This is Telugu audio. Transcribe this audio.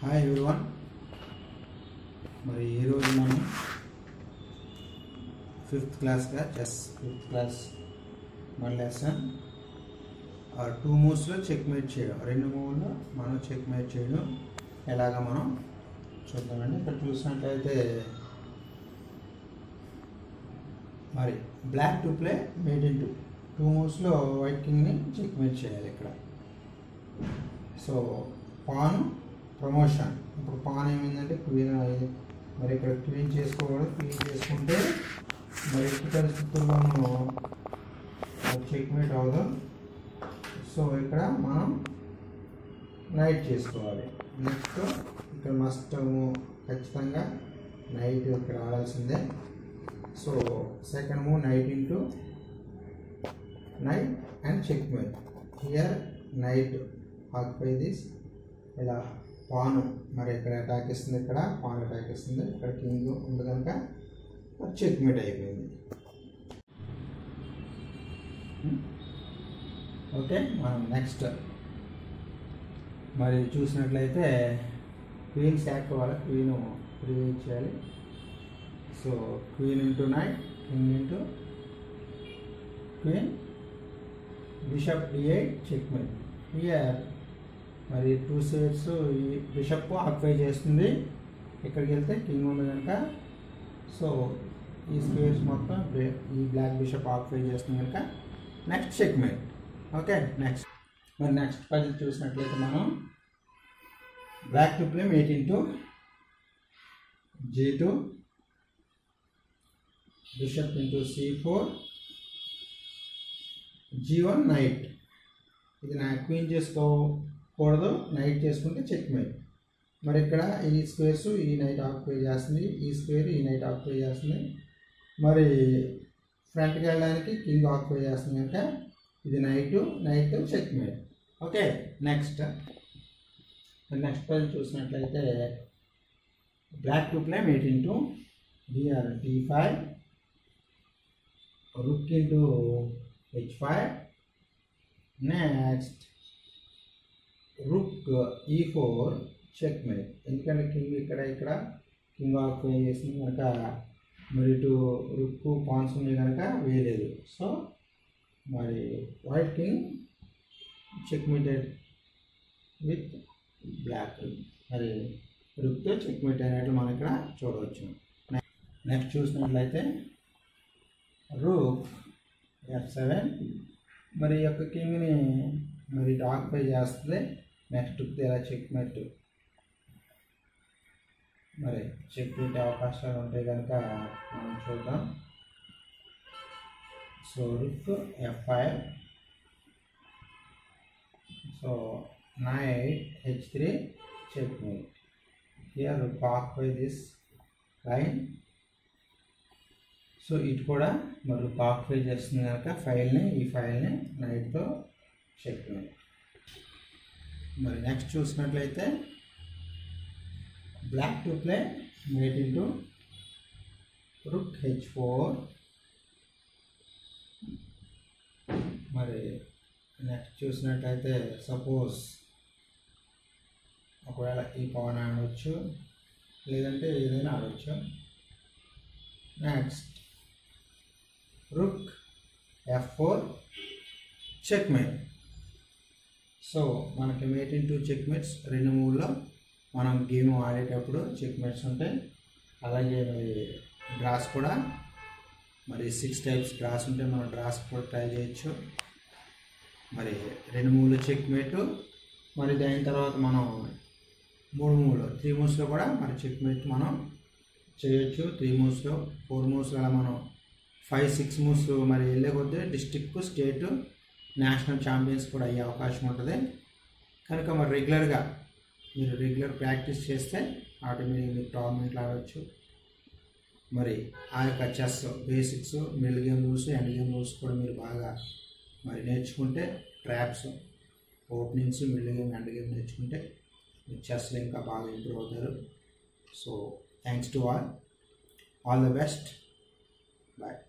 హాయ్ ఎవ్రీవన్ మరి ఈరోజు మనం ఫిఫ్త్ క్లాస్గా చెస్ ఫిఫ్త్ క్లాస్ మన లెసన్ టూ మూవ్స్లో చెక్ మేట్ చేయడం రెండు మూవ్లో మనం చెక్ మేట్ చేయడం ఎలాగ మనం చూద్దామండి ఇక్కడ చూసినట్లయితే మరి black to play mate in two two మూవ్స్లో వైట్ కింగ్ని చెక్ మేట్ చేయాలి ఇక్కడ సో పాన్ ప్రమోషన్ ఇప్పుడు పాన్ ఏమైందంటే క్వీన్ అయ్యింది మరి ఇక్కడ క్వీన్ చేసుకోకూడదు క్వీన్ చేసుకుంటే మరి ఎట్టి పరిస్థితుల్లోనూ చెక్మేట్ అవ్వదు సో ఇక్కడ మనం నైట్ చేసుకోవాలి నెక్స్ట్ ఇక్కడ మస్ట్ ఖచ్చితంగా నైట్ ఇక్కడ ఆడాల్సిందే so second move knight into knight and checkmate here knight occupy this ఇలా పాను మరి ఇక్కడ అటాక్ ఇస్తుంది ఇక్కడ పాన్ అటాక్ ఇస్తుంది ఇక్కడ కింగ్ ఉంది కనుక చెక్మేట్ అయిపోయింది ఓకే మనం నెక్స్ట్ మరి చూసినట్లయితే క్వీన్ శాక్ అవ్వాలి క్వీన్ ప్రివేట్ చేయాలి so queen into knight king into queen bishop D eight checkmate here మరి టూ సైడ్స్ ఈ బిషప్ ఆక్యుపై చేస్తుంది ఇక్కడికి వెళ్తే కింగ్ ఉంది కనుక సో ఈ స్పేస్ మొత్తం బ్రే- ఈ బ్లాక్ బిషప్ ఆక్యుపై చేస్తుంది కనుక నెక్స్ట్ చెక్మేట్ ఓకే నెక్స్ట్ మరి నెక్స్ట్ పది చూసినట్లయితే మనం black to play eight into G two bishop into C four G one knight ఇది నా క్వీన్ చేసుకోకూడదు నైట్ చేసుకుంటే చెక్ మేట్ మరి ఇక్కడ ఈ స్క్వేర్స్ ఈ నైట్ ఆక్యుపై చేస్తుంది ఈ స్క్వేర్ ఈ నైట్ ఆక్యుపై చేస్తుంది మరి ఫ్రంట్కి వెళ్ళడానికి కింగ్ ఆక్యుపై చేస్తుంది కనుక ఇది knight knight checkmate okay next next పది చూసినట్లయితే black to play mate into BR T five rook into H five next rook E four checkmate ఎందుకంటే కింగ్ ఇక్కడ ఇక్కడ కింగ్ ఆఫ్ చేసింది కనుక మరి ఇటు రుక్ పాన్స్ ఉన్నాయి కనుక వేయలేదు సో మరి white king check mated with black మరి రుక్తో చెక్ మీట్ అయినట్లు మనం ఇక్కడ చూడవచ్చు నెక్స్ట్ చూసినట్లయితే రూక్ ఎఫ్ సెవెన్ మరి ఈ యొక్క కింగ్ని మరి డాక్ పై చేస్తుంది నెక్స్ట్ ఇలా చెక్ మెట్ మరి చెక్ పెట్టే అవకాశాలు ఉంటాయి కనుక మనం చూద్దాం so rook F five so knight H three checkmate here pack by this line so ఇటు కూడా మరి పాక్ ఫై చేస్తుంది కనుక ఫైల్ని ఈ ఫైల్ని నైట్తో చెక్ మరి నెక్స్ట్ చూసినట్లయితే black to play mate into rook H four మరి నెక్స్ట్ చూసినట్లయితే సపోజ్ ఒకవేళ ఈ పవన్ ఆడవచ్చు లేదంటే ఏదైనా ఆడవచ్చు next rook F four checkmate so మనకి mate in two checkmates రెండు మూడులో మనం గేమ్ ఆడేటప్పుడు చెక్ మేట్స్ ఉంటాయి అలాగే మరి డ్రాస్ కూడా మరి సిక్స్ టైప్స్ డ్రాస్ ఉంటే మనం డ్రాస్ కూడా ట్రై చేయొచ్చు మరి రెండు మూడు చెక్ మేట్ మరి దాని తర్వాత మనం మూడు మూడు త్రీ మూవ్స్లో కూడా మరి చెక్ మేట్ మనం చేయొచ్చు త్రీ మూవ్స్లో ఫోర్ మూవ్స్లో అలా మనం ఫైవ్ సిక్స్ మూవ్స్ మరి వెళ్ళే కొద్దీ డిస్టిక్ స్టేట్ నేషనల్ ఛాంపియన్స్ కూడా అయ్యే అవకాశం ఉంటుంది కనుక మరి రెగ్యులర్గా మీరు రెగ్యులర్ ప్రాక్టీస్ చేస్తే ఆటోమేటిక్ మీరు టోర్నమెంట్లు ఆడవచ్చు మరి ఆ యొక్క chess basics middle game rules end game rules కూడా మీరు బాగా మరి నేర్చుకుంటే traps openings middle game end game నేర్చుకుంటే మీరు చెస్లో ఇంకా బాగా ఇంప్రూవ్ అవుతారు so thanks to all all the best bye